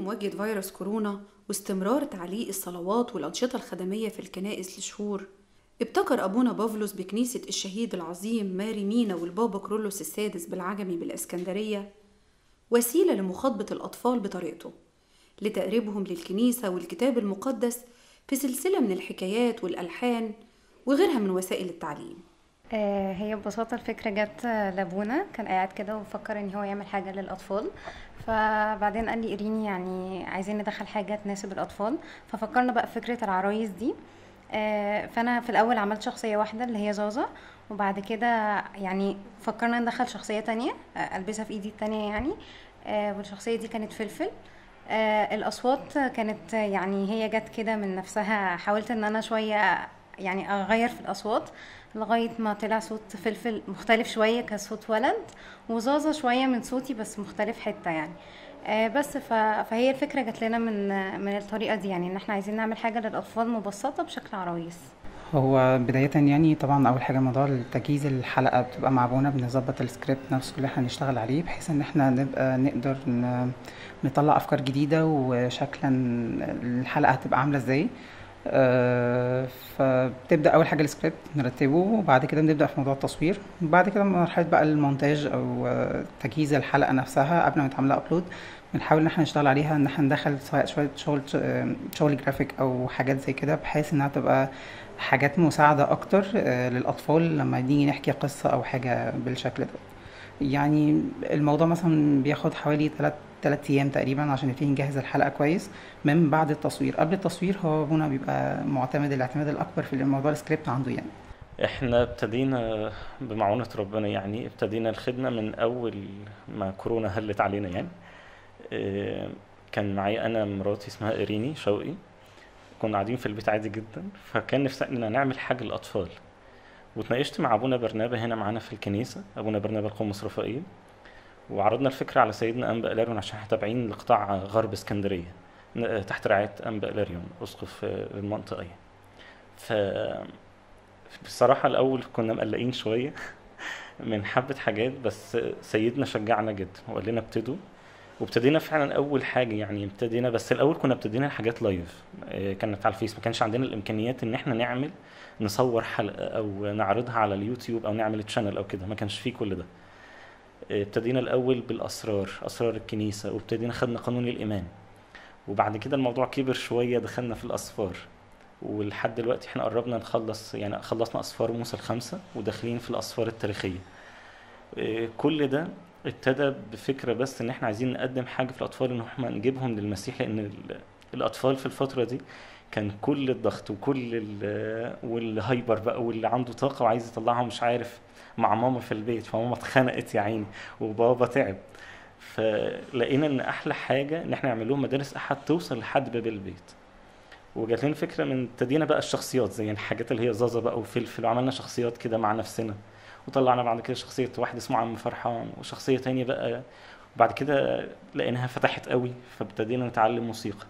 مواجهة فيروس كورونا واستمرار تعليق الصلوات والأنشطة الخدمية في الكنائس لشهور ابتكر أبونا بافلوس بكنيسة الشهيد العظيم ماري مينا والبابا كرولوس السادس بالعجمي بالإسكندرية وسيلة لمخاطبة الأطفال بطريقته لتقريبهم للكنيسة والكتاب المقدس في سلسلة من الحكايات والألحان وغيرها من وسائل التعليم آه، هي ببساطة الفكرة جت لابونا كان قاعد كده وفكر ان هو يعمل حاجة للأطفال فبعدين قال لي إيريني يعني عايزين ندخل حاجة تناسب الأطفال ففكرنا بقى في فكرة العرايس دي آه، فأنا في الأول عملت شخصية واحدة اللي هي زازا وبعد كده يعني فكرنا ندخل شخصية تانية آه، ألبسها في إيدي التانية يعني آه، والشخصية دي كانت فلفل آه، الأصوات كانت يعني هي جت كده من نفسها حاولت ان انا شوية يعني اغير في الاصوات لغاية ما طلع صوت فلفل مختلف شوية كصوت ولد وزازة شوية من صوتي بس مختلف حتة يعني آه، بس ف... فهي الفكرة جات لنا من من الطريقة دي يعني ان احنا عايزين نعمل حاجة للأطفال مبسطة بشكل عرايس هو بداية يعني طبعا أول حاجة موضوع تجهيز الحلقة بتبقى مع ابونا بنظبط السكريبت نفسه اللي احنا هنشتغل عليه بحيث إن احنا نبقى نقدر ن- نطلع أفكار جديدة وشكلا الحلقة هتبقى عاملة ازاي آه، فبتبدأ أول حاجة السكريبت نرتبه وبعد كده بنبدأ في موضوع التصوير وبعد كده مرحلة بقى المونتاج أو آه، تجهيز الحلقة نفسها قبل ما يتعمل أبلود بنحاول إن احنا نشتغل عليها إن احنا ندخل سواء شوية شغل شغل جرافيك أو حاجات زي كده بحيث إنها تبقى حاجات مساعدة أكتر آه، للأطفال لما نيجي نحكي قصة أو حاجة بالشكل ده يعني الموضوع مثلا بياخد حوالي تلات تلات أيام تقريبا عشان نبتدي نجهز الحلقة كويس من بعد التصوير قبل التصوير هو أبونا بيبقى معتمد الاعتماد الأكبر في موضوع السكريبت عنده يعني احنا ابتدينا بمعونة ربنا يعني ابتدينا الخدمة من أول ما كورونا هلت علينا يعني اه، كان معايا أنا مراتي اسمها إيريني شوقي كنا قاعدين في البيت عادي جدا فكان نفسنا نعمل حاجة للأطفال واتناقشت مع أبونا برنابا هنا معانا في الكنيسة أبونا برنابا القمص رفائيل وعرضنا الفكرة على سيدنا أنبا إلاريون عشان احنا تابعين لقطاع غرب اسكندرية ن- تحت رعاية أنبا إلاريون أسقف اه، المنطقة يعني ف بصراحة الأول كنا مقلقين شوية من حبة حاجات بس سيدنا شجعنا جدا وقال لنا ابتدوا وابتدينا فعلا أول حاجة يعني ابتدينا بس الأول كنا ابتدينا حاجات لايف آه، كانت على الفيس ما كانش عندنا الإمكانيات إن احنا نعمل نصور حلقة أو نعرضها على اليوتيوب أو نعمل تشانل أو كده ما كانش فيه كل ده آه، ابتدينا الأول بالأسرار أسرار الكنيسة وابتدينا خدنا قانون الإيمان وبعد كده الموضوع كبر شوية دخلنا في الأسفار ولحد دلوقتي احنا قربنا نخلص يعني خلصنا أسفار موسى الخمسة وداخلين في الأسفار التاريخية إيه، كل ده ابتدى بفكرة بس ان احنا عايزين نقدم حاجة في الأطفال ان احنا نجيبهم للمسيح لأن ال- الأطفال في الفترة دي كان كل الضغط وكل ال- والهايبر بقى واللي عنده طاقة وعايز يطلعها مش عارف مع ماما في البيت فماما اتخنقت يا عيني وبابا تعب فلقينا ان احلى حاجة ان احنا نعمل لهم مدارس احد توصل لحد باب البيت وجات لنا فكره من ابتدينا بقى الشخصيات زي الحاجات اللي هي زازا بقى وفلفل وعملنا شخصيات كده مع نفسنا وطلعنا بعد كده شخصيه واحد اسمه عم فرحان وشخصيه تانية بقى وبعد كده لقيناها فتحت قوي فابتدينا نتعلم موسيقى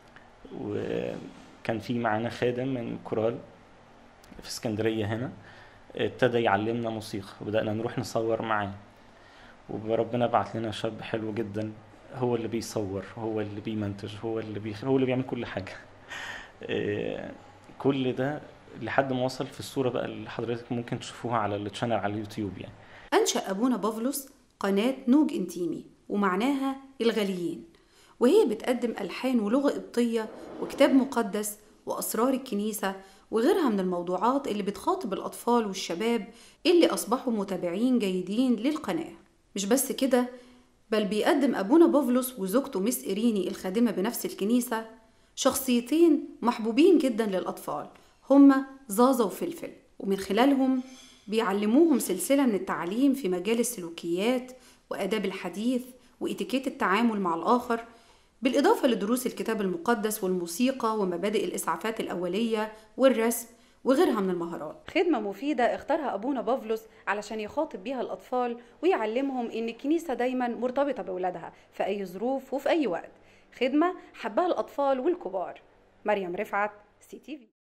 وكان في معانا خادم من كورال في اسكندريه هنا ابتدى يعلمنا موسيقى وبدأنا نروح نصور معاه وربنا بعت لنا شاب حلو جدا هو اللي بيصور هو اللي بيمنتج هو اللي بيخ... هو اللي بيعمل كل حاجة آه، كل ده لحد ما وصل في الصورة بقى اللي حضرتك ممكن تشوفوها على التشانل على اليوتيوب يعني أنشأ أبونا بافلوس قناة نوج انتيمي ومعناها الغاليين وهي بتقدم ألحان ولغة قبطية وكتاب مقدس وأسرار الكنيسة وغيرها من الموضوعات اللي بتخاطب الأطفال والشباب اللي أصبحوا متابعين جيدين للقناة مش بس كده بل بيقدم أبونا بافلوس وزوجته مس إيريني الخادمة بنفس الكنيسة شخصيتين محبوبين جدا للأطفال هما زازا وفلفل ومن خلالهم بيعلموهم سلسلة من التعليم في مجال السلوكيات وآداب الحديث وإتيكيت التعامل مع الآخر بالإضافة لدروس الكتاب المقدس والموسيقى ومبادئ الإسعافات الأولية والرسم وغيرها من المهارات خدمة مفيدة اختارها أبونا بافلوس علشان يخاطب بيها الأطفال ويعلمهم إن الكنيسة دايما مرتبطة بأولادها في أي ظروف وفي أي وقت خدمة حبها الأطفال والكبار مريم رفعت سي تي في